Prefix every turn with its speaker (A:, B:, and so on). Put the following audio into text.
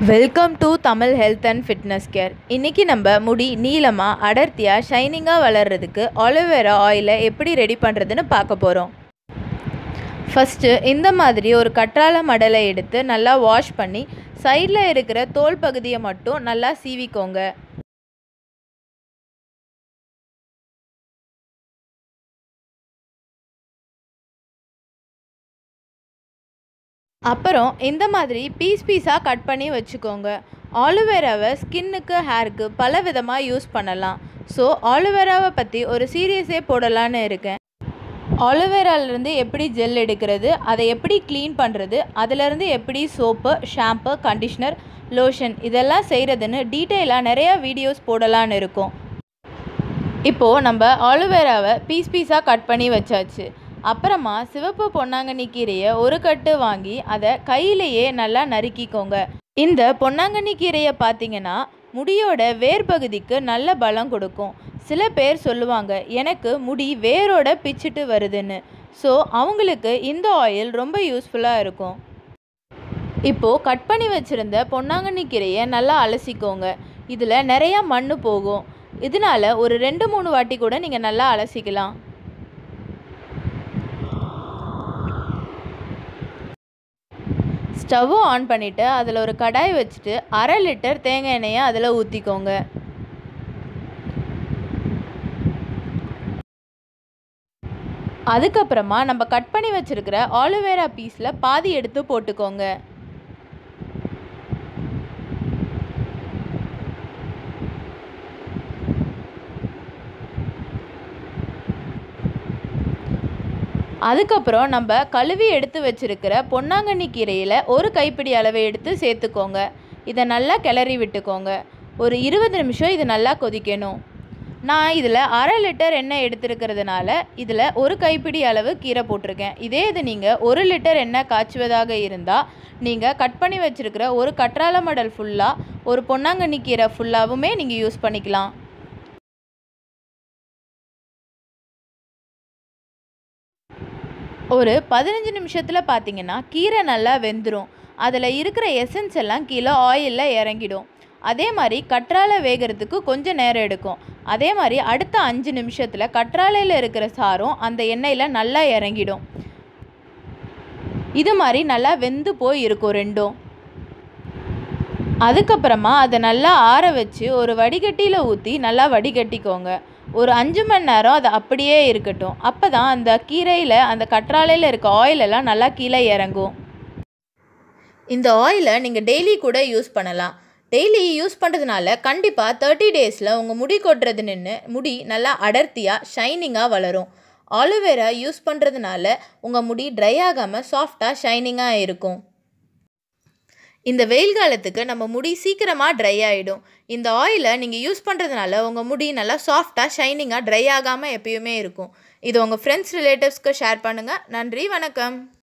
A: welcome to Tamil health and fitness care இன்றைக்கி நம்ம முடி நீளமாக அடர்த்தியாக ஷைனிங்காக வளர்கிறதுக்கு ஆலோவேரா ஆயிலை எப்படி ரெடி பண்ணுறதுன்னு பார்க்க போகிறோம் ஃபஸ்ட்டு இந்த மாதிரி ஒரு கற்றாழை மடலை எடுத்து நல்லா வாஷ் பண்ணி சைடில் இருக்கிற தோல் பகுதியை மட்டும் நல்லா சீவிக்கோங்க அப்புறம் இந்த மாதிரி பீஸ் பீஸாக கட் பண்ணி வச்சுக்கோங்க ஆலுவேராவை ஸ்கின்னுக்கு ஹேருக்கு பல விதமாக யூஸ் பண்ணலாம் ஸோ ஆலுவேராவை பற்றி ஒரு சீரியஸே போடலான்னு இருக்கேன் ஆலுவேராலேருந்து எப்படி ஜெல் எடுக்கிறது அதை எப்படி க்ளீன் பண்ணுறது அதிலேருந்து எப்படி சோப்பு ஷாம்பு கண்டிஷ்னர் லோஷன் இதெல்லாம் செய்கிறதுன்னு டீட்டெயிலாக நிறையா வீடியோஸ் போடலான்னு இருக்கோம் இப்போது நம்ம ஆலுவேராவை பீஸ் பீஸாக கட் பண்ணி வச்சாச்சு அப்புறமா சிவப்பு பொன்னாங்கண்ணி கீரையை ஒரு கட்டு வாங்கி அதை கையிலேயே நல்லா நறுக்கிக்கோங்க இந்த பொன்னாங்கண்ணி கீரையை பார்த்தீங்கன்னா முடியோட வேர் பகுதிக்கு நல்ல பலம் கொடுக்கும் சில பேர் சொல்லுவாங்க எனக்கு முடி வேரோட பிச்சுட்டு வருதுன்னு ஸோ அவங்களுக்கு இந்த ஆயில் ரொம்ப யூஸ்ஃபுல்லாக இருக்கும் இப்போது கட் பண்ணி வச்சுருந்த பொன்னாங்கண்ணி கீரையை நல்லா அலசிக்கோங்க இதில் நிறையா மண் போகும் இதனால ஒரு ரெண்டு மூணு வாட்டி கூட நீங்கள் நல்லா அலசிக்கலாம் ஸ்டவ்வும் ஆன் பண்ணிவிட்டு அதில் ஒரு கடாய் வச்சுட்டு அரை லிட்டர் தேங்காய் எண்ணெயை அதில் ஊற்றிக்கோங்க அதுக்கப்புறமா நம்ம கட் பண்ணி வச்சுருக்கிற ஆலுவேரா பீஸில் பாதி எடுத்து போட்டுக்கோங்க அதுக்கப்புறம் நம்ம கழுவி எடுத்து வச்சுருக்கிற பொன்னாங்கண்ணி கீரையில் ஒரு கைப்பிடி அளவை எடுத்து சேர்த்துக்கோங்க இதை நல்லா கிளறி விட்டுக்கோங்க ஒரு இருபது நிமிஷம் இது நல்லா கொதிக்கணும் நான் இதில் அரை லிட்டர் எண்ணெய் எடுத்துருக்கிறதுனால இதில் ஒரு கைப்பிடி அளவு கீரை போட்டிருக்கேன் இதே இது நீங்கள் ஒரு லிட்டர் எண்ணெய் காய்ச்சுவதாக இருந்தால் நீங்கள் கட் பண்ணி வச்சுருக்கிற ஒரு கற்றாழை மடல் ஃபுல்லாக ஒரு பொன்னாங்கண்ணி கீரை ஃபுல்லாகவுமே நீங்கள் யூஸ் பண்ணிக்கலாம் ஒரு பதினஞ்சு நிமிஷத்தில் பார்த்தீங்கன்னா கீரை நல்லா வெந்துடும் அதில் இருக்கிற எசன்ஸ் எல்லாம் கீழே ஆயிலில் இறங்கிடும் அதே மாதிரி கற்றாழை வேகிறதுக்கு கொஞ்சம் நேரம் எடுக்கும் அதே மாதிரி அடுத்த அஞ்சு நிமிஷத்தில் கற்றாழையில் இருக்கிற சாரும் அந்த எண்ணெயில் நல்லா இறங்கிடும் இது மாதிரி நல்லா வெந்து போய் இருக்கும் ரெண்டும் அதுக்கப்புறமா அதை நல்லா ஆற வச்சு ஒரு வடிகட்டியில் ஊற்றி நல்லா வடிகட்டிக்கோங்க ஒரு அஞ்சு மணி நேரம் அது அப்படியே இருக்கட்டும் அப்போ தான் அந்த கீரையில் அந்த கற்றாழையில் இருக்க ஆயிலெல்லாம் நல்லா கீழே இறங்கும் இந்த ஆயிலை நீங்கள் டெய்லி கூட யூஸ் பண்ணலாம் டெய்லி யூஸ் பண்ணுறதுனால கண்டிப்பாக தேர்ட்டி டேஸில் உங்கள் முடி கொட்டுறது நின்று முடி நல்லா அடர்த்தியாக ஷைனிங்காக வளரும் ஆலோவேரா யூஸ் பண்ணுறதுனால உங்கள் முடி ட்ரை ஆகாமல் சாஃப்டாக ஷைனிங்காக இருக்கும் இந்த வெயில் காலத்துக்கு நம்ம முடி சீக்கிரமாக ட்ரை ஆகிடும் இந்த ஆயிலை நீங்கள் யூஸ் பண்ணுறதுனால உங்கள் முடி நல்லா சாஃப்டாக ஷைனிங்காக ட்ரை ஆகாமல் எப்பயுமே இருக்கும் இது உங்கள் ஃப்ரெண்ட்ஸ் ரிலேட்டிவ்ஸ்க்கு ஷேர் பண்ணுங்கள் நன்றி வணக்கம்